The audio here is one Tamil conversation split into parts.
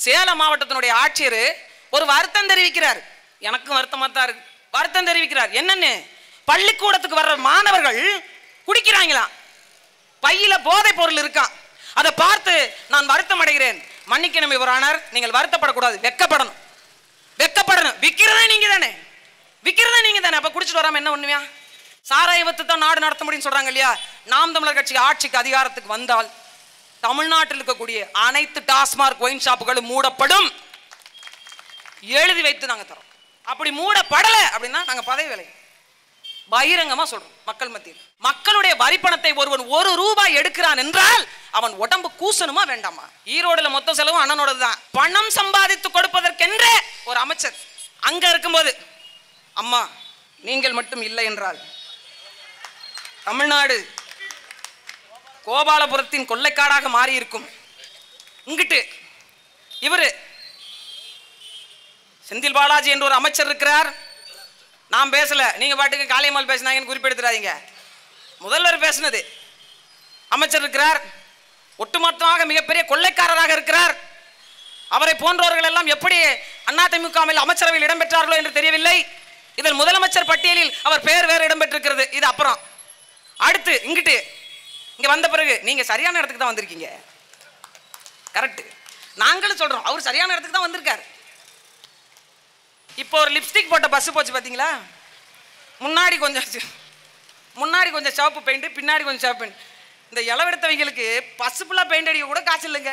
சேலம் மாவட்டத்தினுடைய ஆட்சியர் ஒரு வருத்தம் தெரிவிக்கிறார் எனக்கும் வருத்தமா தான் இருக்கு வருத்தம் தெரிவிக்கிறார் என்னன்னு பள்ளிக்கூடத்துக்கு வர்ற மாணவர்கள் குடிக்கிறாங்களாம் பையில போதைப் பொருள் இருக்கான் அதை பார்த்து நான் வருத்தம் அடைகிறேன் மன்னிக்கணும் இவரானார் நீங்கள் வருத்தப்படக்கூடாது வெக்கப்படணும் வெக்கப்படணும் விற்கிறதே நீங்க தானே விற்கிறதே நீங்க தானே அப்ப குடிச்சிட்டு வராம என்ன பண்ணுவியா சாராய வித்து தான் நாடு நடத்த முடியும்னு சொல்றாங்க இல்லையா நாம் தமிழர் கட்சி ஆட்சிக்கு அதிகாரத்துக்கு வந்தால் தமிழ்நாட்டில் இருக்கக்கூடிய அனைத்து டாஸ்மார்க் ஒயின் ஷாப்புகளும் மூடப்படும் எழுதி வைத்து நாங்க தரோம் அப்படி மூடப்படல அப்படின்னா நாங்க பதவி விலை பகிரங்கமா சொல்றோம் மக்கள் மத்தியில் மக்களுடைய வரிப்பணத்தை ஒருவன் ஒரு ரூபாய் எடுக்கிறான் என்றால் அவன் உடம்பு கூசணுமா வேண்டாமா ஈரோடுல மொத்த செலவும் அண்ணனோடது தான் பணம் சம்பாதித்து கொடுப்பதற்கென்றே ஒரு அமைச்சர் அங்க இருக்கும்போது அம்மா நீங்கள் மட்டும் இல்லை என்றால் தமிழ்நாடு கோபாலபுரத்தின் கொள்ளைக்காடாக மாறி இருக்கும் இங்கிட்டு இவரு செந்தில் பாலாஜி என்ற ஒரு அமைச்சர் இருக்கிறார் நான் பேசல நீங்க பாட்டுக்கு காளியம்மாள் பேசினாங்கன்னு குறிப்பிடுத்துறாதீங்க முதல்வர் பேசினது அமைச்சர் இருக்கிறார் ஒட்டுமொத்தமாக மிகப்பெரிய கொள்ளைக்காரராக இருக்கிறார் அவரை போன்றவர்கள் எல்லாம் எப்படி அதிமுகவில் அமைச்சரவையில் இடம்பெற்றார்களோ என்று தெரியவில்லை இதில் முதலமைச்சர் பட்டியலில் அவர் பெயர் வேறு இடம்பெற்றிருக்கிறது இது அப்புறம் அடுத்து இங்கிட்டு இங்க வந்த பிறகு நீங்க சரியான இடத்துக்கு தான் வந்திருக்கீங்க கரெக்ட் நாங்களும் சொல்றோம் அவர் சரியான இடத்துக்கு தான் வந்திருக்காரு இப்போ ஒரு லிப்ஸ்டிக் போட்ட பஸ் போச்சு பார்த்தீங்களா முன்னாடி கொஞ்சம் சி- முன்னாடி கொஞ்சம் சிவப்பு பெயிண்ட் பின்னாடி கொஞ்சம் சிவப்பு பெயிண்ட் இந்த இளவெடுத்தவங்களுக்கு பசு ஃபுல்லாக பெயிண்ட் அடிக்க கூட காசு இல்லைங்க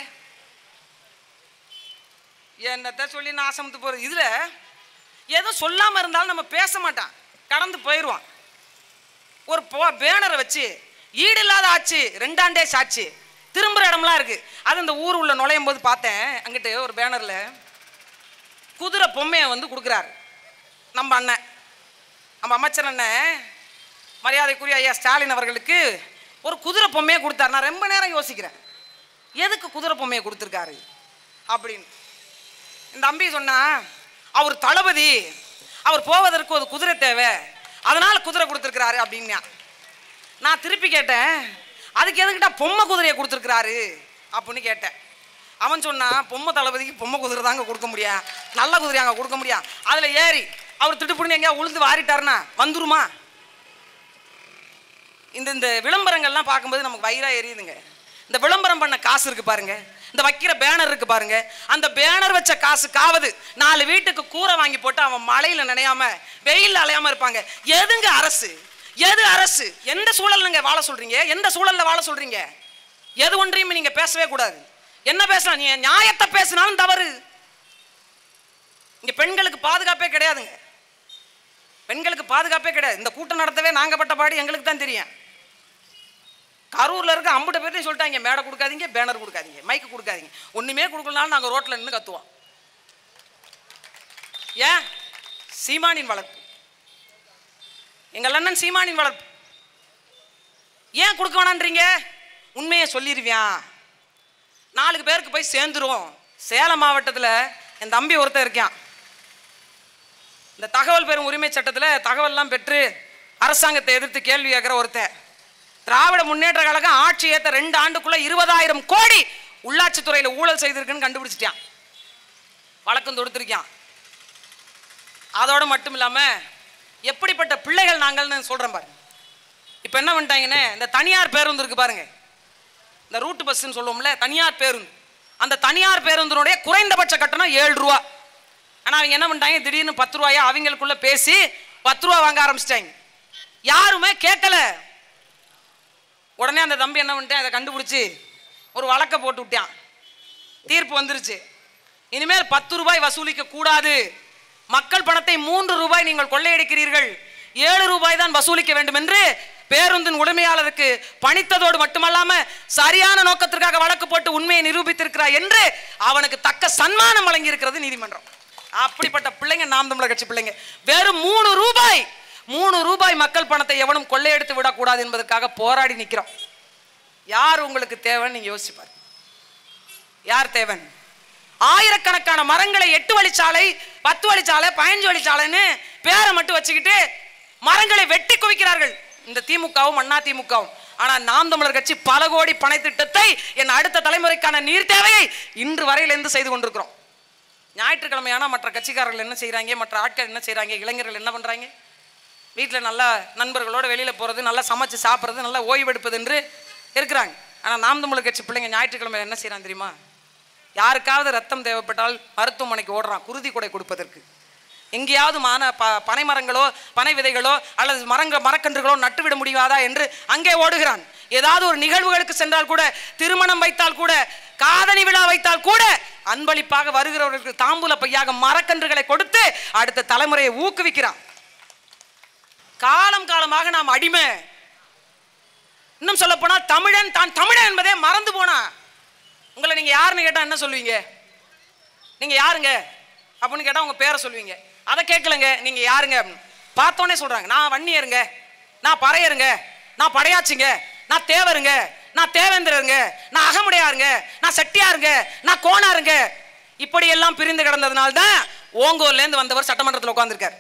என்னத்த சொல்லி நாசமத்து போகிறது இதில் எதுவும் சொல்லாமல் இருந்தாலும் நம்ம பேச மாட்டான் கடந்து போயிடுவான் ஒரு பேனரை வச்சு ஈடு இல்லாத ஆச்சு ரெண்டாண்டே சாட்சி திரும்புகிற இடம்லாம் இருக்கு அது இந்த ஊர் உள்ள நுழையும் போது பார்த்தேன் அங்கிட்டு ஒரு பேனரில் குதிரை பொம்மையை வந்து கொடுக்குறாரு நம்ம அண்ணன் நம்ம அமைச்சர் அண்ணன் மரியாதைக்குரிய ஐயா ஸ்டாலின் அவர்களுக்கு ஒரு குதிரை பொம்மையை கொடுத்தாரு நான் ரொம்ப நேரம் யோசிக்கிறேன் எதுக்கு குதிரை பொம்மையை கொடுத்துருக்காரு அப்படின்னு இந்த தம்பி சொன்னா அவர் தளபதி அவர் போவதற்கு ஒரு குதிரை தேவை அதனால குதிரை கொடுத்துருக்கிறாரு அப்படின்னா நான் திருப்பி கேட்டேன் அதுக்கு எதுக்கிட்ட பொம்மை குதிரையை கொடுத்துருக்கிறாரு அப்படின்னு கேட்டேன் அவன் சொன்னான் பொம்மை தளபதிக்கு பொம்மை குதிரை தாங்க கொடுக்க முடியும் நல்ல குதிரை அங்கே கொடுக்க முடியும் அதில் ஏறி அவர் திட்டுப்புடுன்னு எங்கேயா உளுந்து வாரிட்டாருன்னா வந்துருமா இந்த இந்த விளம்பரங்கள்லாம் பார்க்கும்போது நமக்கு வயிறா எரியுதுங்க இந்த விளம்பரம் பண்ண காசு இருக்கு பாருங்க இந்த வைக்கிற பேனர் இருக்கு பாருங்க அந்த பேனர் வச்ச காசுக்காவது நாலு வீட்டுக்கு கூரை வாங்கி போட்டு அவன் மழையில நினையாம வெயில்ல அலையாம இருப்பாங்க எதுங்க அரசு எது அரசு எந்த சூழல்ல வாழ சொல்றீங்க எந்த சூழல்ல வாழ சொல்றீங்க எது ஒன்றையும் நீங்க பேசவே கூடாது என்ன பேசலாம் நீ நியாயத்தை பேசினாலும் தவறு இங்க பெண்களுக்கு பாதுகாப்பே கிடையாதுங்க பெண்களுக்கு பாதுகாப்பே கிடையாது இந்த கூட்டம் நடத்தவே நாங்க பட்ட பாடு எங்களுக்கு தான் தெரியும் கரூர்ல இருக்க அம்புட்ட பேர்த்தையும் சொல்லிட்டாங்க மேடை கொடுக்காதீங்க பேனர் கொடுக்காதீங்க மைக்கு கொடுக்காதீங்க ஒண்ணுமே கொடுக்கலனாலும் நாங்க ரோட்ல நின்று கத்துவோம் ஏன் சீமானின் வளர்ப்பு எங்கள் அண்ணன் சீமானின் வளர்ப்பு ஏன் கொடுக்க வேணான்றீங்க உண்மையை சொல்லிடுவியான் நாலு பேருக்கு போய் சேர்ந்துரும் சேலம் மாவட்டத்தில் என் தம்பி ஒருத்தன் இருக்கான் இந்த தகவல் பெறும் உரிமை சட்டத்தில் தகவல்லாம் பெற்று அரசாங்கத்தை எதிர்த்து கேள்வி கேட்குற ஒருத்தன் திராவிட முன்னேற்ற கழகம் ஆட்சி ஏற்ற ரெண்டு ஆண்டுக்குள்ள இருபதாயிரம் கோடி உள்ளாட்சித்துறையில் ஊழல் செய்திருக்குன்னு கண்டுபிடிச்சிட்டான் வழக்கம் தொடுத்திருக்கான் அதோட மட்டும் இல்லாமல் எப்படிப்பட்ட பிள்ளைகள் நாங்கள்னு சொல்கிறேன் பாருங்க இப்போ என்ன பண்ணிட்டாங்கன்னு இந்த தனியார் பேருந்து இருக்கு பாருங்க இந்த ரூட் பஸ்ன்னு சொல்லுவோம்ல தனியார் பேருந்து அந்த தனியார் பேருந்தினுடைய குறைந்தபட்ச கட்டணம் ஏழு ரூபா ஆனால் அவங்க என்ன பண்ணிட்டாங்க திடீர்னு பத்து ரூபாயா அவங்களுக்குள்ள பேசி பத்து ரூபா வாங்க ஆரம்பிச்சிட்டாங்க யாருமே கேட்கல உடனே அந்த தம்பி என்ன பண்ணிட்டேன் அதை கண்டுபிடிச்சி ஒரு வழக்கை போட்டு விட்டான் தீர்ப்பு வந்துருச்சு இனிமேல் பத்து ரூபாய் வசூலிக்க கூடாது மக்கள் பணத்தை மூன்று ரூபாய் நீங்கள் கொள்ளையடிக்கிறீர்கள் ஏழு ரூபாய் தான் வசூலிக்க வேண்டும் என்று பேருந்தின் உரிமையாளருக்கு பணித்ததோடு மட்டுமல்லாம சரியான நோக்கத்திற்காக வழக்கு போட்டு உண்மையை நிரூபித்திருக்கிறார் என்று அவனுக்கு தக்க சன்மானம் வழங்கி இருக்கிறது நீதிமன்றம் அப்படிப்பட்ட பிள்ளைங்க நாம் தமிழர் கட்சி பிள்ளைங்க வெறும் மூணு ரூபாய் மூணு ரூபாய் மக்கள் பணத்தை எவனும் கொள்ளையடித்து விடக்கூடாது என்பதற்காக போராடி நிற்கிறோம் யார் உங்களுக்கு தேவைன்னு நீங்க யோசிச்சு பாருங்க யார் தேவன் ஆயிரக்கணக்கான மரங்களை எட்டு வழிச்சாலை பத்து வழிச்சாலை பதினஞ்சு வழிச்சாலைன்னு பேரை மட்டும் வச்சுக்கிட்டு மரங்களை வெட்டி குவிக்கிறார்கள் இந்த திமுகவும் அண்ணா திமுகவும் ஆனா நாம் தமிழர் கட்சி பல கோடி பண திட்டத்தை என் அடுத்த தலைமுறைக்கான நீர் தேவையை இன்று வரையிலிருந்து செய்து கொண்டிருக்கிறோம் ஞாயிற்றுக்கிழமையானா மற்ற கட்சிக்காரர்கள் என்ன செய்கிறாங்க மற்ற ஆட்கள் என்ன செய்கிறாங்க இளைஞர்கள் என்ன பண்ணுறாங்க வீட்டில் நல்லா நண்பர்களோட வெளியில் போகிறது நல்லா சமைச்சு சாப்பிட்றது நல்லா ஓய்வெடுப்பது என்று இருக்கிறாங்க ஆனால் நாம் தமிழர் கட்சி பிள்ளைங்க ஞாயிற்றுக்கிழமை என்ன செய்கிறாங்க தெரியுமா யாருக்காவது ரத்தம் தேவைப்பட்டால் மருத்துவமனைக்கு ஓடுறான் குருதி கொடை கொடுப்பதற்கு எங்கேயாவது மான ப பனை மரங்களோ பனை விதைகளோ அல்லது மரங்க மரக்கன்றுகளோ நட்டுவிட முடியாதா என்று அங்கே ஓடுகிறான் ஏதாவது ஒரு நிகழ்வுகளுக்கு சென்றால் கூட திருமணம் வைத்தால் கூட காதணி விழா வைத்தால் கூட அன்பளிப்பாக வருகிறவர்களுக்கு தாம்பூல பையாக மரக்கன்றுகளை கொடுத்து அடுத்த தலைமுறையை ஊக்குவிக்கிறான் காலம் காலமாக நாம் அடிமை இன்னும் சொல்ல போனால் தமிழன் தான் தமிழன் என்பதே மறந்து போனா உங்களை நீங்க யாருன்னு கேட்டா என்ன சொல்லுவீங்க நீங்க யாருங்க அப்படின்னு கேட்டா உங்க பேரை சொல்லுவீங்க அதை கேட்கலங்க நீங்க யாருங்க அப்படின்னு. பார்த்தோன்னே சொல்றாங்க நான் வன்னியருங்க நான் பறையருங்க நான் படையாச்சுங்க நான் தேவருங்க நான் தேவேந்திரருங்க நான் அகமுடையாருங்க நான் செட்டியாருங்க நான் கோணாருங்க இப்படி எல்லாம் பிரிந்து கிடந்ததுனால தான் ஓங்கோல்ல இருந்து வந்தவர் சட்டமன்றத்தில் உட்கார்ந்திருக்கார்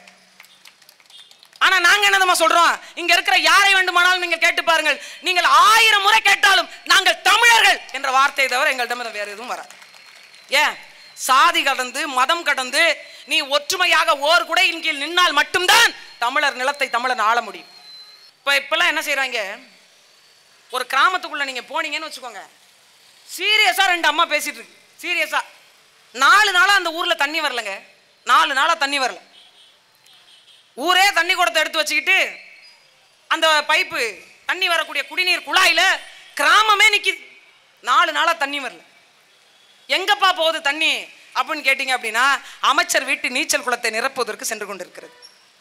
ஆனா நாங்க என்னதமா சொல்றோம் இங்க இருக்கிற யாரை வேண்டுமானாலும் நீங்க கேட்டு பாருங்கள் நீங்கள் ஆயிரம் முறை கேட்டாலும் நாங்கள் தமிழர்கள் என்ற வார்த்தையை தவிர எங்கள்கிட்ட வேற எதுவும் வராது ஏன் சாதி கடந்து மதம் கடந்து நீ ஒற்றுமையாக ஓர் குடையின் கீழ் நின்னால் மட்டும்தான் தமிழர் நிலத்தை தமிழன் ஆள முடியும் இப்ப இப்பெல்லாம் என்ன செய்றாங்க ஒரு கிராமத்துக்குள்ள நீங்க போனீங்கன்னு வச்சுக்கோங்க சீரியஸா ரெண்டு அம்மா பேசிட்டு இருக்கு சீரியஸா நாலு நாளா அந்த ஊர்ல தண்ணி வரலங்க நாலு நாளா தண்ணி வரல ஊரே தண்ணி குடத்தை எடுத்து வச்சுக்கிட்டு அந்த பைப்பு தண்ணி வரக்கூடிய குடிநீர் குழாயில கிராமமே நிக்குது நாலு நாளா தண்ணி வரல எங்கப்பா போகுது தண்ணி அப்படின்னு கேட்டீங்க அப்படின்னா அமைச்சர் வீட்டு நீச்சல் குளத்தை நிரப்புவதற்கு சென்று கொண்டிருக்கிறது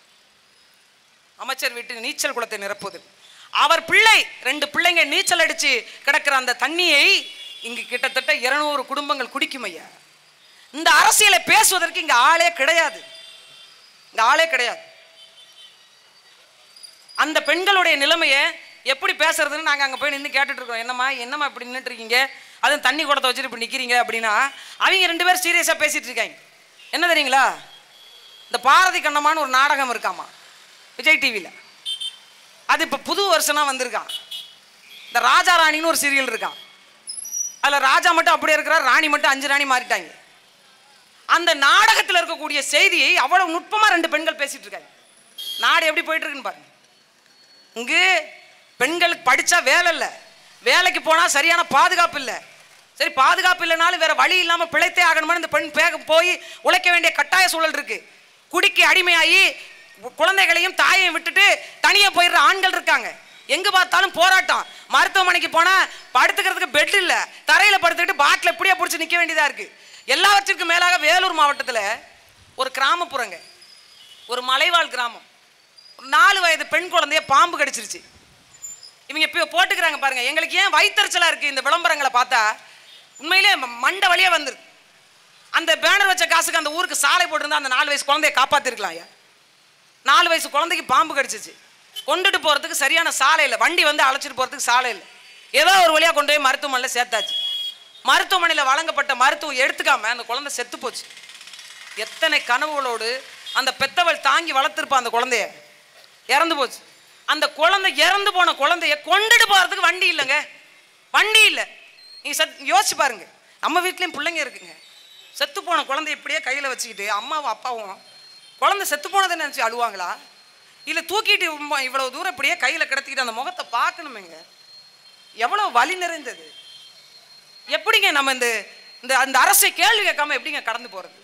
அமைச்சர் வீட்டு நீச்சல் குளத்தை நிரப்புவதற்கு அவர் பிள்ளை ரெண்டு பிள்ளைங்க நீச்சல் அடிச்சு கிடக்கிற அந்த தண்ணியை இங்கு கிட்டத்தட்ட இருநூறு குடும்பங்கள் குடிக்கும் ஐயா இந்த அரசியலை பேசுவதற்கு இங்க ஆளே கிடையாது இங்க ஆளே கிடையாது அந்த பெண்களுடைய நிலைமையை எப்படி பேசுறதுன்னு நாங்கள் அங்கே போய் நின்று கேட்டுட்டு இருக்கோம் என்னம்மா என்னம்மா இப்படி நின்றுட்டு இருக்கீங்க அதுவும் தண்ணி குடத்தை வச்சுட்டு இப்படி நிற்கிறீங்க அப்படின்னா அவங்க ரெண்டு பேரும் சீரியஸாக பேசிட்டு இருக்காங்க என்ன தெரியுங்களா இந்த பாரதி கண்ணம்மான்னு ஒரு நாடகம் இருக்காமா விஜய் டிவியில் அது இப்போ புது வருஷனாக வந்திருக்கான் இந்த ராஜா ராணின்னு ஒரு சீரியல் இருக்கான் அதில் ராஜா மட்டும் அப்படியே இருக்கிறார் ராணி மட்டும் அஞ்சு ராணி மாறிட்டாங்க அந்த நாடகத்தில் இருக்கக்கூடிய செய்தியை அவ்வளவு நுட்பமாக ரெண்டு பெண்கள் பேசிட்டு இருக்காங்க நாடு எப்படி போயிட்டு இருக்குன்னு பாருங்க இங்கு பெண்களுக்கு படிச்சா வேலை இல்லை வேலைக்கு போனால் சரியான பாதுகாப்பு இல்லை சரி பாதுகாப்பு இல்லைனாலும் வேற வழி இல்லாமல் பிழைத்தே ஆகணும்னு இந்த பெண் பேக போய் உழைக்க வேண்டிய கட்டாய சூழல் இருக்கு குடிக்கு அடிமையாகி கு- குழந்தைகளையும் தாயையும் விட்டுட்டு தனியாக போயிடுற ஆண்கள் இருக்காங்க எங்க பார்த்தாலும் போராட்டம் மருத்துவமனைக்கு போனா படுத்துக்கிறதுக்கு பெட் இல்ல தரையில படுத்துக்கிட்டு பாட்டில் இப்படியே பிடிச்சி நிக்க வேண்டியதா இருக்கு எல்லாவற்றிற்கும் மேலாக வேலூர் மாவட்டத்துல ஒரு கிராமப்புறங்க ஒரு மலைவாழ் கிராமம் ஒரு நாலு வயது பெண் குழந்தைய பாம்பு கடிச்சிருச்சு இவங்க இப்போ போட்டுக்கிறாங்க பாருங்க எங்களுக்கு ஏன் வயிற்றுச்சலா இருக்கு இந்த விளம்பரங்களை பார்த்தா உண்மையிலே ம- மண்டை வழியா வந்துருது அந்த பேனர் வச்ச காசுக்கு அந்த ஊருக்கு சாலை போட்டிருந்தா அந்த நாலு வயசு குழந்தைய காப்பாத்திருக்கலாம் ஐயா நாலு வயசு குழந்தைக்கு பாம்பு கடிச்சிச்சு கொண்டுட்டு போறதுக்கு சரியான சாலை இல்லை வண்டி வந்து அழைச்சிட்டு போறதுக்கு சாலை இல்லை ஏதோ ஒரு வழியா கொண்டு போய் மருத்துவமனையில் சேர்த்தாச்சு மருத்துவமனையில் வழங்கப்பட்ட மருத்துவம் எடுத்துக்காம அந்த குழந்தை செத்து போச்சு எத்தனை கனவுகளோடு அந்த பெத்தவள் தாங்கி வளர்த்துருப்பா அந்த குழந்தைய இறந்து போச்சு அந்த குழந்தை இறந்து போன குழந்தைய கொண்டுட்டு போறதுக்கு வண்டி இல்லைங்க வண்டி இல்லை நீங்க சத் யோசிச்சு பாருங்க நம்ம வீட்லயும் பிள்ளைங்க இருக்குங்க செத்து போன குழந்தைய இப்படியே கையில் வச்சுக்கிட்டு அம்மாவும் அப்பாவும் குழந்தை செத்து போனதை நினச்சி அழுவாங்களா இல்லை தூக்கிட்டு இவ்வ- இவ்வளவு தூரம் இப்படியே கையில் கிடத்திக்கிட்டு அந்த முகத்தை பார்க்கணுமேங்க எவ்வளோ வலி நிறைந்தது எப்படிங்க நம்ம இந்த இந்த அந்த அரசை கேள்வி கேட்காம எப்படிங்க கடந்து போகிறது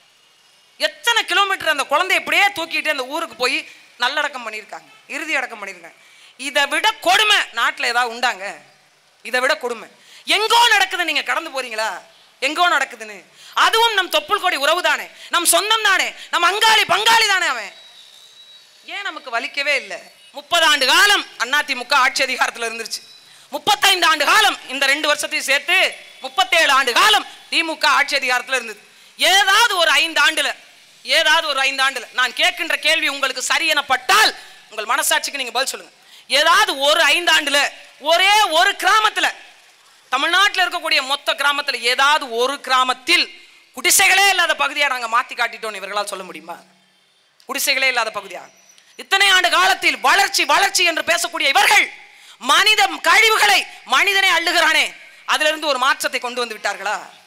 எத்தனை கிலோமீட்டர் அந்த குழந்தைய இப்படியே தூக்கிட்டு அந்த ஊருக்கு போய் நல்லடக்கம் பண்ணியிருக்காங்க இறுதி அடக்கம் பண்ணியிருக்காங்க இதை விட கொடுமை நாட்டில் ஏதாவது உண்டாங்க இதை விட கொடுமை எங்கோ நடக்குது நீங்க கடந்து போறீங்களா எங்கோ நடக்குதுன்னு அதுவும் நம் தொப்புள் கொடி உறவு தானே நம் சொந்தம் தானே நம் அங்காளி பங்காளி தானே அவன் ஏன் நமக்கு வலிக்கவே இல்லை முப்பது ஆண்டு காலம் அதிமுக ஆட்சி அதிகாரத்தில் இருந்துருச்சு முப்பத்தைந்து ஆண்டு காலம் இந்த ரெண்டு வருஷத்தையும் சேர்த்து முப்பத்தேழு ஆண்டு காலம் திமுக ஆட்சி அதிகாரத்தில் இருந்தது ஏதாவது ஒரு ஐந்து ஆண்டுல ஏதாவது ஒரு ஐந்து ஆண்டுல நான் கேட்கின்ற கேள்வி உங்களுக்கு சரி எனப்பட்டால் உங்கள் மனசாட்சிக்கு நீங்க பதில் சொல்லுங்க ஏதாவது ஒரு ஐந்து ஆண்டுல ஒரே ஒரு கிராமத்துல தமிழ்நாட்டில் இருக்கக்கூடிய மொத்த கிராமத்துல ஏதாவது ஒரு கிராமத்தில் குடிசைகளே இல்லாத பகுதியா நாங்க மாத்தி காட்டிட்டோம் இவர்களால் சொல்ல முடியுமா குடிசைகளே இல்லாத பகுதியா இத்தனை ஆண்டு காலத்தில் வளர்ச்சி வளர்ச்சி என்று பேசக்கூடிய இவர்கள் மனித கழிவுகளை மனிதனே அள்ளுகிறானே அதிலிருந்து ஒரு மாற்றத்தை கொண்டு வந்து விட்டார்களா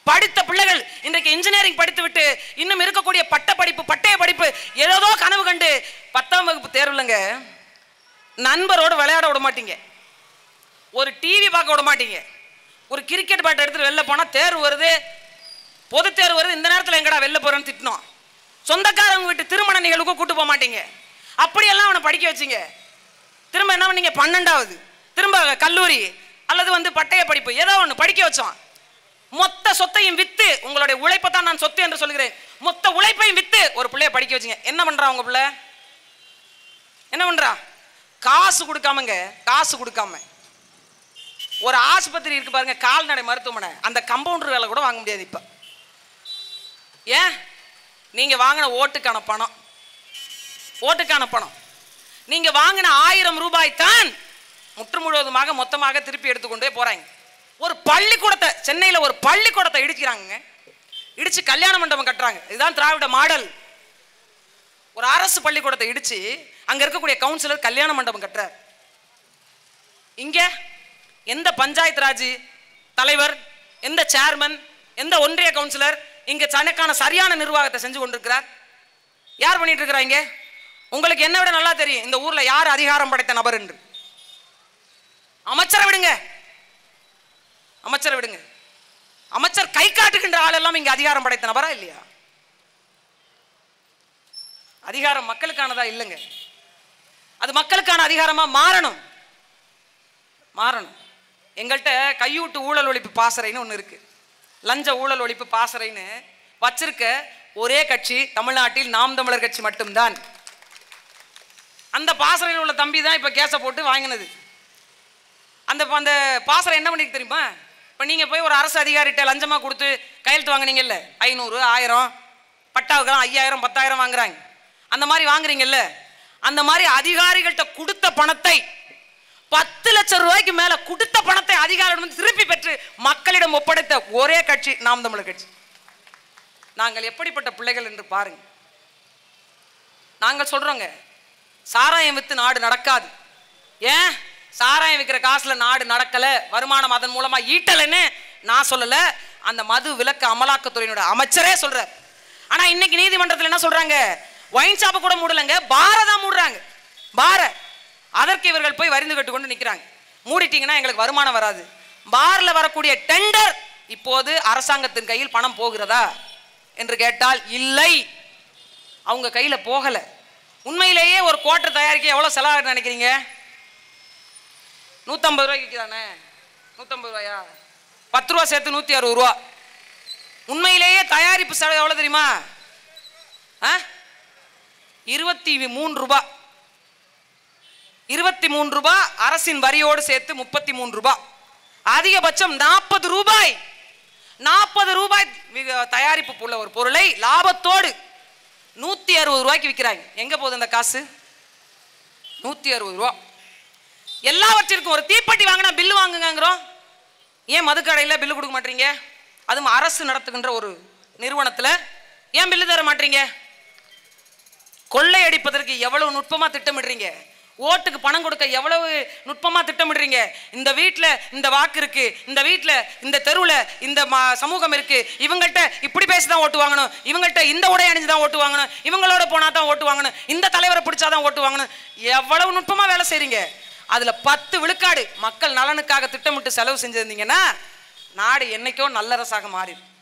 படித்த பிள்ளைகள் இன்றைக்கு இன்ஜினியரிங் படித்து விட்டு இன்னும் இருக்கக்கூடிய பட்ட படிப்பு பட்டய படிப்பு ஏதோ கனவு கண்டு பத்தாம் வகுப்பு தேர்வுலங்க நண்பரோடு விளையாட விட மாட்டீங்க ஒரு டிவி பார்க்க விட மாட்டீங்க ஒரு கிரிக்கெட் பேட் எடுத்துட்டு வெளில போனால் தேர்வு வருது பொது தேர்வு வருது இந்த நேரத்தில் எங்கடா வெளில போகிறேன்னு திட்டினோம் சொந்தக்காரங்க வீட்டு திருமண நிகழ்வுக்கும் கூட்டு போக மாட்டீங்க அப்படியெல்லாம் அவனை படிக்க வச்சீங்க திரும்ப என்ன பண்ணீங்க பன்னெண்டாவது திரும்ப கல்லூரி அல்லது வந்து பட்டய படிப்பு ஏதோ ஒன்று படிக்க வச்சோம் மொத்த சொத்தையும் வித்து உங்களுடைய உழைப்பை தான் நான் சொத்து என்று சொல்கிறேன் மொத்த உழைப்பையும் வித்து ஒரு பிள்ளைய படிக்க வச்சீங்க என்ன பண்றா உங்க பிள்ளை என்ன பண்றா காசு கொடுக்காமங்க காசு கொடுக்காம ஒரு ஆஸ்பத்திரி இருக்கு பாருங்க கால்நடை மருத்துவமனை அந்த கம்பவுண்டர் வேலை கூட வாங்க முடியாது இப்ப ஏன் நீங்க வாங்கின ஓட்டுக்கான பணம் ஓட்டுக்கான பணம் நீங்க வாங்கின ஆயிரம் ரூபாய் தான் முற்று முழுவதுமாக மொத்தமாக திருப்பி எடுத்துக்கொண்டே போறாங்க ஒரு பள்ளிக்கூடத்தை சென்னையில ஒரு பள்ளிக்கூடத்தை இடிக்கிறாங்க இடிச்சு கல்யாண மண்டபம் கட்டுறாங்க இதுதான் திராவிட மாடல் ஒரு அரசு பள்ளிக்கூடத்தை இடிச்சு அங்க இருக்கக்கூடிய கவுன்சிலர் கல்யாண மண்டபம் கட்டுறார் இங்க எந்த பஞ்சாயத்து ராஜ் தலைவர் எந்த சேர்மன் எந்த ஒன்றிய கவுன்சிலர் இங்க தனக்கான சரியான நிர்வாகத்தை செஞ்சு கொண்டிருக்கிறார் யார் பண்ணிட்டு இருக்கிறாங்க உங்களுக்கு என்ன விட நல்லா தெரியும் இந்த ஊர்ல யார் அதிகாரம் படைத்த நபர் என்று அமைச்சரை விடுங்க அமைச்சரை விடுங்க அமைச்சர் கை காட்டுகின்ற ஆள் எல்லாம் இங்க அதிகாரம் படைத்த நபரா இல்லையா அதிகாரம் மக்களுக்கானதா இல்லைங்க அது மக்களுக்கான அதிகாரமா மாறணும் மாறணும் எங்கள்கிட்ட கையூட்டு ஊழல் ஒழிப்பு பாசறைன்னு ஒன்று இருக்கு லஞ்ச ஊழல் ஒழிப்பு பாசறைன்னு வச்சிருக்க ஒரே கட்சி தமிழ்நாட்டில் நாம் தமிழர் கட்சி மட்டும்தான் அந்த பாசறையில் உள்ள தம்பி தான் இப்போ கேஸை போட்டு வாங்கினது அந்த அந்த பாசறை என்ன பண்ணிருக்கு தெரியுமா இப்போ நீங்கள் போய் ஒரு அரசு அதிகாரிகிட்ட லஞ்சமாக கொடுத்து கையெழுத்து வாங்குனீங்கல்ல ஐநூறு ஆயிரம் பட்டாவுக்கெல்லாம் ஐயாயிரம் பத்தாயிரம் வாங்குறாங்க அந்த மாதிரி வாங்குறீங்கல்ல அந்த மாதிரி அதிகாரிகள்கிட்ட கொடுத்த பணத்தை பத்து லட்சம் ரூபாய்க்கு மேல கொடுத்த பணத்தை அதிகாரிடம் திருப்பி பெற்று மக்களிடம் ஒப்படைத்த ஒரே கட்சி நாம் தமிழர் கட்சி நாங்கள் எப்படிப்பட்ட பிள்ளைகள் என்று பாருங்க நாங்கள் சொல்றோங்க சாராயம் வித்து நாடு நடக்காது ஏன் சாராயம் விற்கிற காசுல நாடு நடக்கல வருமானம் அதன் மூலமா ஈட்டலைன்னு நான் சொல்லல அந்த மது விலக்கு அமலாக்கத்துறையினோட அமைச்சரே சொல்றார் ஆனா இன்னைக்கு நீதிமன்றத்தில் என்ன சொல்றாங்க ஒயின் ஷாப்பை கூட மூடலங்க பாரை தான் மூடுறாங்க பாரை அதற்கு இவர்கள் போய் வரிந்து கட்டு கொண்டு நிற்கிறாங்க மூடிட்டீங்கன்னா எங்களுக்கு வருமானம் வராது பார்ல வரக்கூடிய டெண்டர் இப்போது அரசாங்கத்தின் கையில் பணம் போகிறதா என்று கேட்டால் இல்லை அவங்க கையில போகல உண்மையிலேயே ஒரு குவார்டர் தயாரிக்க எவ்வளவு செலவாகுன்னு நினைக்கிறீங்க நூற்றம்பது ரூபாய்க்கு தானே நூற்றம்பது ரூபாயா பத்து ரூபா சேர்த்து நூற்றி அறுபது ரூபா உண்மையிலேயே தயாரிப்பு செலவு எவ்வளோ தெரியுமா ஆ இருபத்தி மூணு ரூபாய் இருபத்தி மூணு ரூபாய் அரசின் வரியோடு சேர்த்து முப்பத்தி மூணு ரூபாய் அதிகபட்சம் நாற்பது ரூபாய் நாற்பது ரூபாய் வி- தயாரிப்பு உள்ள ஒரு பொருளை லாபத்தோடு நூற்றி அறுபது ரூபாய்க்கு விற்கிறாங்க எங்கே போகுது அந்த காசு நூற்றி அறுபது ரூபா எல்லாவற்றிற்கும் ஒரு தீப்பெட்டி வாங்கினா பில்லு வாங்குங்கிறோம் ஏன் மதுக்கடையில் பில்லு கொடுக்க மாட்டீங்க அதுவும் அரசு நடத்துகின்ற ஒரு நிறுவனத்தில் ஏன் பில்லு தர மாட்டீங்க கொள்ளையடிப்பதற்கு எவ்வளவு நுட்பமா திட்டமிடுறீங்க ஓட்டுக்கு பணம் கொடுக்க எவ்வளவு நுட்பமா திட்டமிடுறீங்க இந்த வீட்ல இந்த வாக்கு இருக்கு இந்த வீட்ல இந்த தெருவுல இந்த ம- சமூகம் இருக்கு இவங்கள்ட்ட இப்படி பேசி தான் ஓட்டு வாங்கணும் இவங்கள்ட்ட இந்த உடை அணிஞ்சு தான் ஓட்டு வாங்கணும் இவங்களோட போனா தான் ஓட்டு வாங்கணும் இந்த தலைவரை பிடிச்சா தான் ஓட்டு வாங்கணும் எவ்வளவு நுட்பமா வேலை செய்றீங்க அதுல பத்து விழுக்காடு மக்கள் நலனுக்காக திட்டமிட்டு செலவு செஞ்சிருந்தீங்கன்னா நாடு என்னைக்கோ நல்லரசாக மாறிடும்